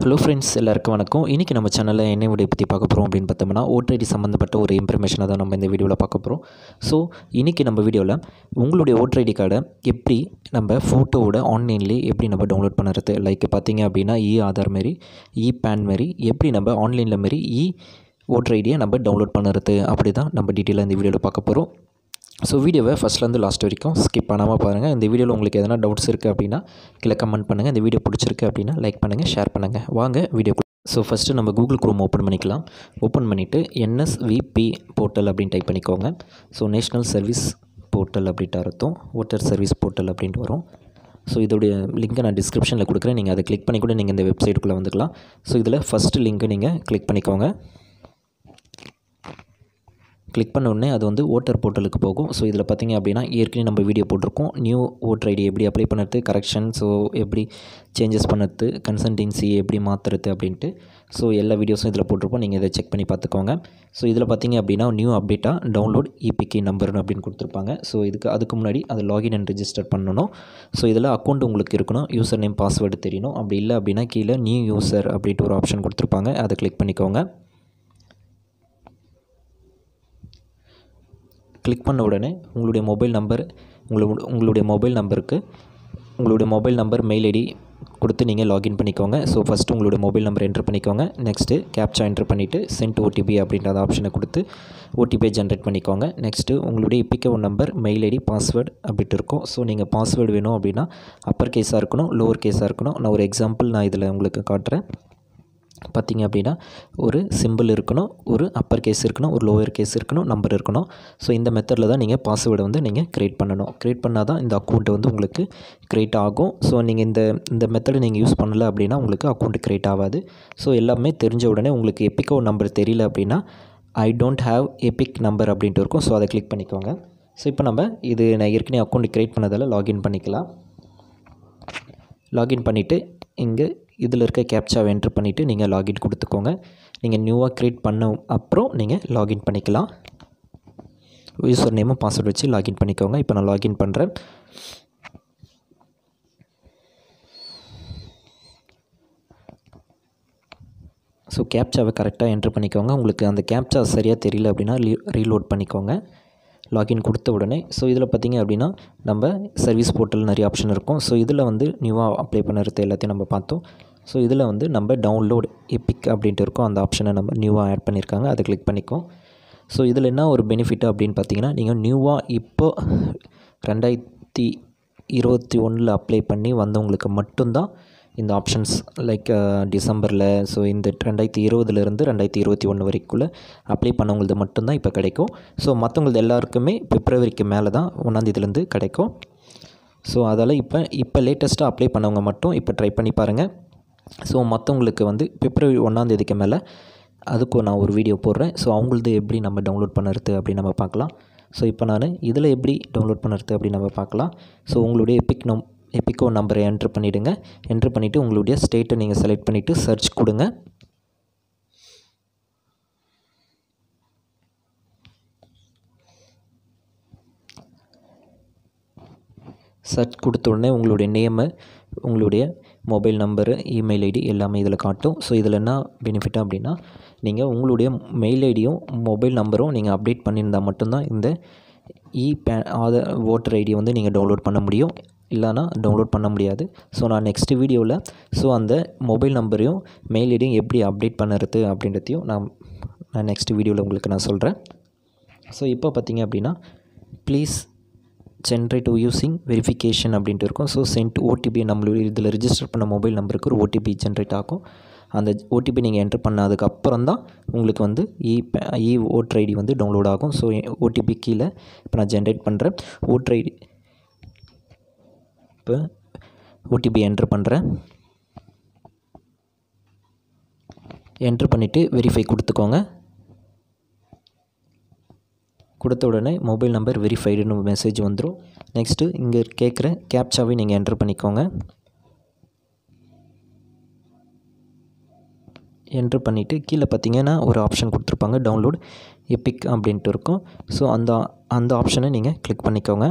hello friends எல்லாருக்கும் வணக்கம் இன்றைக்கி நம்ம சேனலில் என்ன வீடியோ பற்றி பார்க்க போகிறோம் அப்படின்னு பார்த்தோம்னா ஓட்ரைடி சம்மந்தப்பட்ட ஒரு இன்ஃபர்மேஷனை தான் நம்ம இந்த வீடியோவில் பார்க்க போகிறோம் ஸோ இன்றைக்கி நம்ம வீடியோவில் உங்களுடைய ஓட்ரைடி கார்டை எப்படி நம்ம ஃபோட்டோவோட ஆன்லைன்லேயே எப்படி நம்ம டவுன்லோட் பண்ணுறது லைக் பார்த்தீங்க அப்படின்னா இ ஆதார் மாரி இ பேன் மாரி எப்படி நம்ம ஆன்லைனில் மாரி இ ஓட்டர் ஐடியை நம்ம டவுன்லோட் பண்ணுறது அப்படி தான் நம்ம டீட்டெயிலாக இந்த வீடியோவில் பார்க்க போகிறோம் ஸோ வீடியோவை ஃபஸ்ட்லேருந்து லாஸ்ட் வரைக்கும் ஸ்கிப் பண்ணாமல் பாருங்கள் இந்த வீடியோவில் உங்களுக்கு எதனா டவுட்ஸ் இருக்குது அப்படின்னா கீழே கமெண்ட் பண்ணுங்கள் இந்த வீடியோ பிடிச்சிருக்கு அப்படின்னா லைக் பண்ணுங்கள் ஷேர் பண்ணுங்கள் வாங்க வீடியோ ஸோ ஃபஸ்ட்டு நம்ம கூகுள் குரோம் ஓப்பன் பண்ணிக்கலாம் ஓப்பன் பண்ணிவிட்டு என்எஸ்விபி போர்ட்டல் அப்படின்னு டைப் பண்ணிக்கோங்க ஸோ நேஷ்னல் சர்வீஸ் போர்ட்டல் அப்படின்ட்டு அர்த்தம் ஓட்டர் சர்வீஸ் போர்ட்டல் அப்படின்ட்டு வரும் ஸோ இதோடைய லிங்க்கை நான் டிஸ்கிரிப்ஷனில் கொடுக்குறேன் நீங்கள் அதை கிளிக் பண்ணி கூட நீங்கள் இந்த வெப்சைட்டுக்குள்ளே வந்துக்கலாம் ஸோ இதில் ஃபஸ்ட்டு லிங்க்கை நீங்கள் கிளிக் பண்ணிக்கோங்க கிளிக் பண்ண உடனே அது வந்து ஓட்டர் போர்ட்டலுக்கு போகும் ஸோ இதில் பார்த்தீங்க அப்படின்னா ஏற்கனவே நம்ம வீடியோ போட்டிருக்கோம் நியூ ஓட்டர் ஐடி எப்படி அப்ளை பண்ணுறது கரெக்ஷன் ஸோ எப்படி சேஞ்சஸ் பண்ணுறது கன்சல்டன்சி எப்படி மாற்றுறது அப்படின்ட்டு ஸோ எல்லா வீடியோஸும் இதில் போட்டிருப்போம் நீங்கள் இதை செக் பண்ணி பார்த்துக்கோங்க ஸோ இதில் பார்த்தீங்க அப்படின்னா நியூ அப்டேட்டாக டவுன்லோட் இபிகே நம்பர் அப்படின்னு கொடுத்துருப்பாங்க ஸோ இதுக்கு அதுக்கு முன்னாடி அதை லாகின் அண்ட் ரிஜிஸ்டர் பண்ணணும் ஸோ இதில் அக்கௌண்ட் உங்களுக்கு இருக்கணும் யூசர் நேம் பாஸ்வேர்டு தெரியணும் அப்படி இல்லை அப்படின்னா கீழே நியூ யூசர் அப்படின்ட்டு ஒரு ஆப்ஷன் கொடுத்துருப்பாங்க அதை கிளிக் பண்ணிக்கோங்க கிளிக் பண்ண உடனே உங்களுடைய மொபைல் நம்பர் உங்களோட உங்களுடைய மொபைல் நம்பருக்கு உங்களுடைய மொபைல் நம்பர் மெயில் ஐடி கொடுத்து நீங்கள் லாகின் பண்ணிக்கோங்க ஸோ ஃபஸ்ட்டு உங்களுடைய மொபைல் நம்பர் என்ட்ரு பண்ணிக்கோங்க நெக்ஸ்ட்டு கேப்சா என்ட்ரு பண்ணிவிட்டு சென்ட் ஓடிபி அப்படின்ற அந்த ஆப்ஷனை கொடுத்து ஓடிபியை ஜென்ரேட் பண்ணிக்கோங்க நெக்ஸ்ட்டு உங்களுடைய பிக்கோ நம்பர் மெயில் ஐடி பாஸ்வேர்டு அப்படின்ட்டு இருக்கும் ஸோ நீங்கள் பாஸ்வேர்டு வேணும் அப்படின்னா அப்பர் கேஸாக இருக்கணும் லோவர் கேஸாக இருக்கணும் நான் ஒரு எக்ஸாம்பிள் நான் இதில் உங்களுக்கு காட்டுறேன் பார்த்திங்க அப்படின்னா ஒரு சிம்பிள் இருக்கணும் ஒரு அப்பர் கேஸ் இருக்கணும் ஒரு லோவர் கேஸ் இருக்கணும் நம்பர் இருக்கணும் ஸோ இந்த மெத்தடில் தான் நீங்கள் பாஸ்வேர்டை வந்து நீங்கள் க்ரியேட் பண்ணணும் க்ரியேட் பண்ணால் தான் இந்த அக்கௌண்ட்டு வந்து உங்களுக்கு க்ரியேட் ஆகும் ஸோ நீங்கள் இந்த இந்த மெத்தடை நீங்கள் யூஸ் பண்ணல அப்படின்னா உங்களுக்கு அக்கௌண்ட் க்ரியேட் ஆகாது ஸோ எல்லாமே தெரிஞ்ச உடனே உங்களுக்கு எப்பிக்கோ நம்பர் தெரியல அப்படின்னா I don't have EPIC number அப்படின்ட்டு இருக்கும் ஸோ அதை கிளிக் பண்ணிக்கோங்க ஸோ இப்போ நம்ம இது நான் ஏற்கனவே அக்கௌண்ட் க்ரியேட் பண்ணதால் லாகின் பண்ணிக்கலாம் லாகின் பண்ணிவிட்டு இங்கே இதில் இருக்க கேப்சாவை என்ட்ரு பண்ணிவிட்டு நீங்கள் லாகின் கொடுத்துக்கோங்க நீங்கள் நியூவாக க்ரியேட் பண்ண அப்புறம் நீங்கள் லாகின் பண்ணிக்கலாம் யூசர் நேமும் பாஸ்வேர்டு வச்சு லாகின் பண்ணிக்கோங்க இப்போ நான் லாகின் பண்ணுறேன் ஸோ கேப்சாவை கரெக்டாக என்ட்ரு பண்ணிக்கோங்க உங்களுக்கு அந்த கேப்சா சரியாக தெரியல அப்படின்னா ரீலோட் பண்ணிக்கோங்க லாகின் கொடுத்த உடனே ஸோ இதில் பார்த்திங்க அப்படின்னா நம்ம சர்வீஸ் போர்ட்டல் நிறைய ஆப்ஷன் இருக்கும் ஸோ இதில் வந்து நியூவாக அப்ளை பண்ணுறது எல்லாத்தையும் நம்ம பார்த்தோம் ஸோ இதில் வந்து நம்ம டவுன்லோட் எப்பிக் அப்படின்ட்டு இருக்கும் அந்த ஆப்ஷனை நம்ம நியூவாக ஆட் பண்ணியிருக்காங்க அதை கிளிக் பண்ணிக்கோம் ஸோ இதில் என்ன ஒரு பெனிஃபிட் அப்படின்னு பார்த்தீங்கன்னா நீங்கள் நியூவாக இப்போ ரெண்டாயிரத்தி இருபத்தி ஒன்றில் அப்ளை பண்ணி வந்தவங்களுக்கு மட்டும்தான் இந்த ஆப்ஷன்ஸ் லைக் டிசம்பரில் ஸோ இந்த ரெண்டாயிரத்தி இருபதுலேருந்து ரெண்டாயிரத்தி இருபத்தி ஒன்று வரைக்குள்ளே அப்ளை பண்ணவங்களது மட்டும்தான் இப்போ கிடைக்கும் ஸோ மற்றவங்களது எல்லாருக்குமே பிப்ரவரிக்கு மேலே தான் ஒன்றாந்தேதிலேருந்து கிடைக்கும் ஸோ அதால் இப்போ இப்போ லேட்டஸ்ட்டாக அப்ளை பண்ணவங்க மட்டும் இப்போ ட்ரை பண்ணி பாருங்கள் ஸோ மற்றவங்களுக்கு வந்து பிப்ரவரி ஒன்றாந்தேதிக்கு மேலே அதுக்கும் நான் ஒரு வீடியோ போடுறேன் ஸோ அவங்களது எப்படி நம்ம டவுன்லோட் பண்ணுறது அப்படின்னு நம்ம பார்க்கலாம் ஸோ இப்போ நான் இதில் எப்படி டவுன்லோட் பண்ணுறது அப்படின்னு நம்ம பார்க்கலாம் ஸோ உங்களுடைய எப்பிக் நம் எப்பிக்கோ நம்பரை என்ட்ரு பண்ணிவிடுங்க என்ட்ரு பண்ணிவிட்டு உங்களுடைய ஸ்டேட்டை நீங்கள் செலக்ட் பண்ணிவிட்டு சர்ச் கொடுங்க சர்ச் கொடுத்த உடனே உங்களுடைய நேமு உங்களுடைய மொபைல் நம்பரு இமெயில் ஐடி எல்லாமே இதில் காட்டும் ஸோ இதில் என்ன பெனிஃபிட் அப்படின்னா நீங்கள் உங்களுடைய மெயில் ஐடியும் மொபைல் நம்பரும் நீங்கள் அப்டேட் பண்ணியிருந்தால் மட்டும்தான் இந்த இ பே ஆதார் ஓட்டர் ஐடியை வந்து நீங்கள் டவுன்லோட் பண்ண முடியும் இல்லைனா டவுன்லோட் பண்ண முடியாது ஸோ நான் நெக்ஸ்ட் வீடியோவில் ஸோ அந்த மொபைல் நம்பரையும் மெயில் ஐடியும் எப்படி அப்டேட் பண்ணுறது அப்படின்றதையும் நான் நான் நெக்ஸ்ட் வீடியோவில் உங்களுக்கு நான் சொல்கிறேன் ஸோ இப்போ பார்த்தீங்க அப்படின்னா ப்ளீஸ் ஜென்ரேட் யூஸிங் வெரிஃபிகேஷன் அப்படின்ட்டு இருக்கும் ஸோ சென்ட் ஓடிபி நம்மளுடைய இதில் ரிஜிஸ்டர் பண்ண மொபைல் நம்பருக்கு ஒரு ஓடிபி ஜென்ரேட் ஆகும் அந்த ஓடிபி நீங்கள் என்ட்ரு பண்ணதுக்கு அப்புறம் தான் உங்களுக்கு வந்து இ இ ஓட்டர் ஐடி வந்து டவுன்லோட் ஆகும் ஸோ ஓடிபி கீழே இப்போ நான் ஜென்ரேட் பண்ணுறேன் ஓட்டர் ஐடி இப்போ ஓடிபி என்ட்ரு பண்ணுறேன் என்ட்ரு பண்ணிவிட்டு வெரிஃபை கொடுத்துக்கோங்க கொடுத்த உடனே மொபைல் நம்பர் வெரிஃபைடுன்னு மெசேஜ் வந்துடும் நெக்ஸ்ட்டு இங்கே கேட்குற கேப்சாவை நீங்கள் என்ட்ரு பண்ணிக்கோங்க என்ட்ரு பண்ணிவிட்டு கீழே பார்த்தீங்கன்னா ஒரு ஆப்ஷன் கொடுத்துருப்பாங்க டவுன்லோட் எப்பிக் அப்படின்ட்டு இருக்கும் ஸோ அந்த அந்த ஆப்ஷனை நீங்கள் கிளிக் பண்ணிக்கோங்க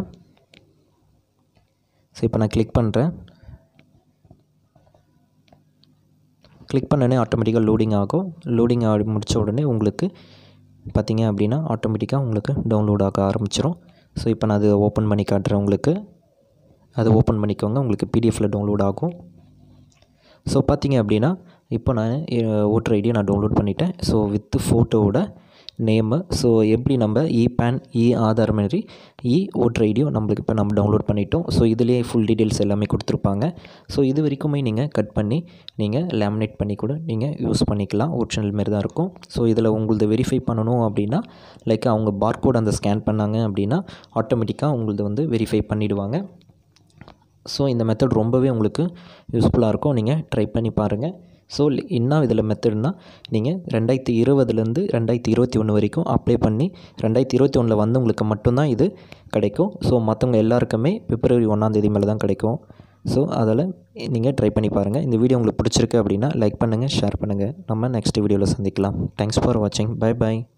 ஸோ இப்போ நான் கிளிக் பண்ணுறேன் கிளிக் பண்ணனே ஆட்டோமேட்டிக்காக லோடிங் ஆகும் லோடிங் ஆகி முடித்த உடனே உங்களுக்கு பார்த்தீங்க அப்படின்னா ஆட்டோமேட்டிக்காக உங்களுக்கு டவுன்லோட் ஆக ஆரம்பிச்சிடும் ஸோ இப்போ நான் அது ஓப்பன் பண்ணி காட்டுறேன் உங்களுக்கு அதை ஓப்பன் பண்ணிக்கோங்க உங்களுக்கு பிடிஎஃப்பில் டவுன்லோட் ஆகும் ஸோ பார்த்தீங்க அப்படின்னா இப்போ நான் ஓட்டர் ஐடியை நான் டவுன்லோட் பண்ணிட்டேன் ஸோ வித்து ஃபோட்டோவோட நேமு ஸோ எப்படி நம்ம இ பேன் இ ஆதார் மாதிரி இ ஓட்டர் ஐடியும் நம்மளுக்கு இப்போ நம்ம டவுன்லோட் பண்ணிட்டோம் ஸோ இதுலேயே ஃபுல் டீட்டெயில்ஸ் எல்லாமே கொடுத்துருப்பாங்க ஸோ இது வரைக்குமே நீங்கள் கட் பண்ணி நீங்கள் லேமினேட் பண்ணி கூட நீங்கள் யூஸ் பண்ணிக்கலாம் ஒரிஜினல் மாரி தான் இருக்கும் ஸோ இதில் உங்களது வெரிஃபை பண்ணணும் அப்படின்னா லைக் அவங்க பார்கோட் அந்த ஸ்கேன் பண்ணாங்க அப்படின்னா ஆட்டோமேட்டிக்காக உங்களது வந்து வெரிஃபை பண்ணிவிடுவாங்க ஸோ இந்த மெத்தட் ரொம்பவே உங்களுக்கு யூஸ்ஃபுல்லாக இருக்கும் நீங்கள் ட்ரை பண்ணி பாருங்கள் ஸோ என்ன இதில் மெத்தட்னா நீங்கள் ரெண்டாயிரத்தி இருபதுலேருந்து ரெண்டாயிரத்தி இருபத்தி ஒன்று வரைக்கும் அப்ளை பண்ணி ரெண்டாயிரத்தி இருபத்தி ஒன்றில் வந்தவங்களுக்கு மட்டும்தான் இது கிடைக்கும் ஸோ மற்றவங்க எல்லாருக்குமே பிப்ரவரி ஒன்றாந்தேதி மேலே தான் கிடைக்கும் ஸோ அதில் நீங்கள் ட்ரை பண்ணி பாருங்கள் இந்த வீடியோ உங்களுக்கு பிடிச்சிருக்கு அப்படின்னா லைக் பண்ணுங்கள் ஷேர் பண்ணுங்கள் நம்ம நெக்ஸ்ட் வீடியோவில் சந்திக்கலாம் தேங்க்ஸ் ஃபார் வாட்சிங் பை பை